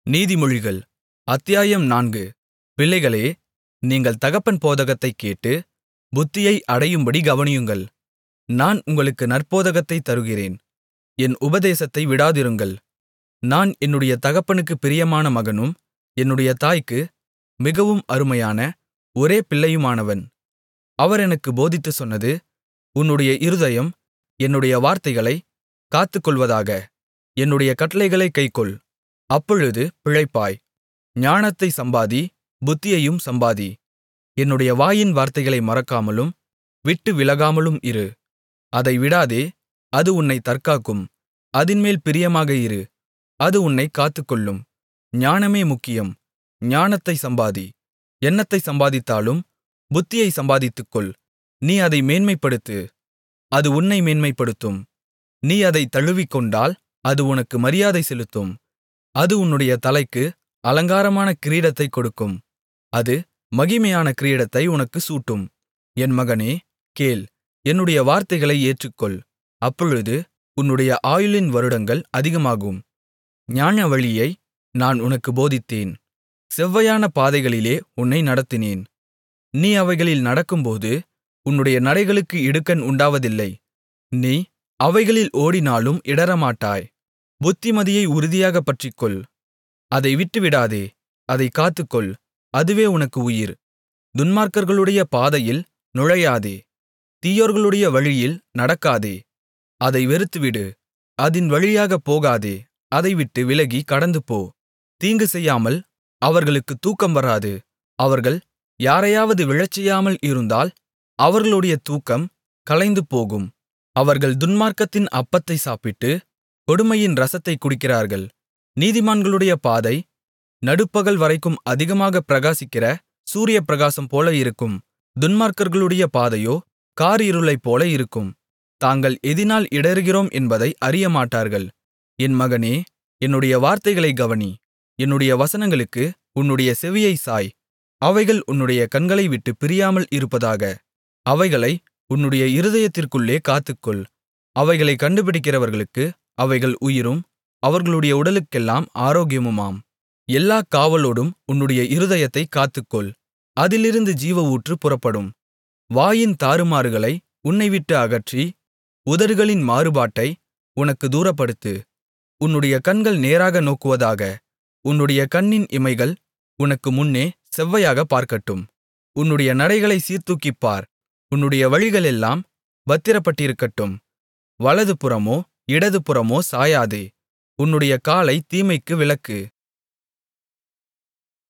நீதிமொழிகள் அத்தியாயம் நான்கு பிள்ளைகளே நீங்கள் தகப்பன் போதகத்தைக் கேட்டு புத்தியை அடையும்படி கவனியுங்கள் நான் உங்களுக்கு நற்போதகத்தைத் தருகிறேன் என் உபதேசத்தை விடாதிருங்கள் நான் என்னுடைய தகப்பனுக்குப் பிரியமான மகனும் என்னுடைய தாய்க்கு மிகவும் அருமையான ஒரே பிள்ளையுமானவன் அவர் எனக்குப் போதித்துச் சொன்னது உன்னுடைய இருதயம் என்னுடைய வார்த்தைகளைக் காத்துக்கொள்வதாக என்னுடைய கட்டளைகளைக் கைக்கொள் அப்பொழுது பிழைப்பாய் ஞானத்தைச் சம்பாதி புத்தியையும் சம்பாதி என்னுடைய வாயின் வார்த்தைகளை மறக்காமலும் விட்டு விலகாமலும் இரு அதை விடாதே அது உன்னைத் தற்காக்கும் அதின்மேல் பிரியமாக இரு அது உன்னைக் காத்துக்கொள்ளும் ஞானமே முக்கியம் ஞானத்தைச் சம்பாதி என்னத்தைச் சம்பாதித்தாலும் புத்தியைச் சம்பாதித்துக்கொள் நீ அதை மேன்மைப்படுத்து அது உன்னை மேன்மைப்படுத்தும் நீ அதைத் தழுவிக்கொண்டால் அது உனக்கு மரியாதை செலுத்தும் அது உன்னுடைய தலைக்கு அலங்காரமான கிரீடத்தைக் கொடுக்கும் அது மகிமையான கிரீடத்தை உனக்குச் சூட்டும் என் மகனே கேள் என்னுடைய வார்த்தைகளை ஏற்றுக்கொள் அப்பொழுது உன்னுடைய ஆயுளின் வருடங்கள் அதிகமாகும் ஞானவழியை நான் உனக்குப் போதித்தேன் செவ்வையான பாதைகளிலே உன்னை நடத்தினேன் நீ அவைகளில் நடக்கும்போது உன்னுடைய நடைகளுக்கு இடுக்கண் உண்டாவதில்லை நீ அவைகளில் ஓடினாலும் இடறமாட்டாய் புத்திமதியை உறுதியாகப் பற்றிக்கொள் அதை விட்டுவிடாதே அதைக் காத்துக்கொள் அதுவே உனக்கு உயிர் துன்மார்க்கர்களுடைய பாதையில் நுழையாதே தீயோர்களுடைய வழியில் நடக்காதே அதை வெறுத்துவிடு அதின் வழியாகப் போகாதே அதைவிட்டு விலகி கடந்துபோ தீங்கு செய்யாமல் அவர்களுக்குத் தூக்கம் வராது அவர்கள் யாரையாவது விழச்செய்யாமல் இருந்தால் அவர்களுடைய தூக்கம் கலைந்துபோகும் அவர்கள் துன்மார்க்கத்தின் அப்பத்தை சாப்பிட்டு கொடுமையின் இரசத்தைக் குடிக்கிறார்கள் நீதிமான்களுடைய பாதை நடுப்பகல் வரைக்கும் அதிகமாகப் பிரகாசிக்கிற சூரியப்பிரகாசம் போல இருக்கும் துன்மார்க்கர்களுடைய பாதையோ காரிருளைப்போல இருக்கும் தாங்கள் எதினால் இடறுகிறோம் என்பதை அறியமாட்டார்கள் என் மகனே என்னுடைய வார்த்தைகளைக் கவனி என்னுடைய வசனங்களுக்கு உன்னுடைய செவியைச் சாய் அவைகள் உன்னுடைய கண்களை விட்டுப் பிரியாமல் இருப்பதாக அவைகளை உன்னுடைய இருதயத்திற்குள்ளே காத்துக்கொள் அவைகளைக் கண்டுபிடிக்கிறவர்களுக்கு அவைகள் உயிரும் அவர்களுடைய உடலுக்கெல்லாம் ஆரோக்கியமுமாம் எல்லாக் காவலோடும் உன்னுடைய இருதயத்தைக் காத்துக்கொள் அதிலிருந்து ஜீவ ஊற்று புறப்படும் வாயின் தாறுமாறுகளை உன்னைவிட்டு அகற்றி உதடுகளின் மாறுபாட்டை உனக்கு தூரப்படுத்து உன்னுடைய கண்கள் நேராக நோக்குவதாக உன்னுடைய கண்ணின் இமைகள் உனக்கு முன்னே செவ்வையாகப் பார்க்கட்டும் உன்னுடைய நடைகளை சீர்தூக்கிப்பார் உன்னுடைய வழிகளெல்லாம் பத்திரப்பட்டிருக்கட்டும் வலதுபுறமோ இடதுபுறமோ சாயாதே உன்னுடைய காலை தீமைக்கு விலக்கு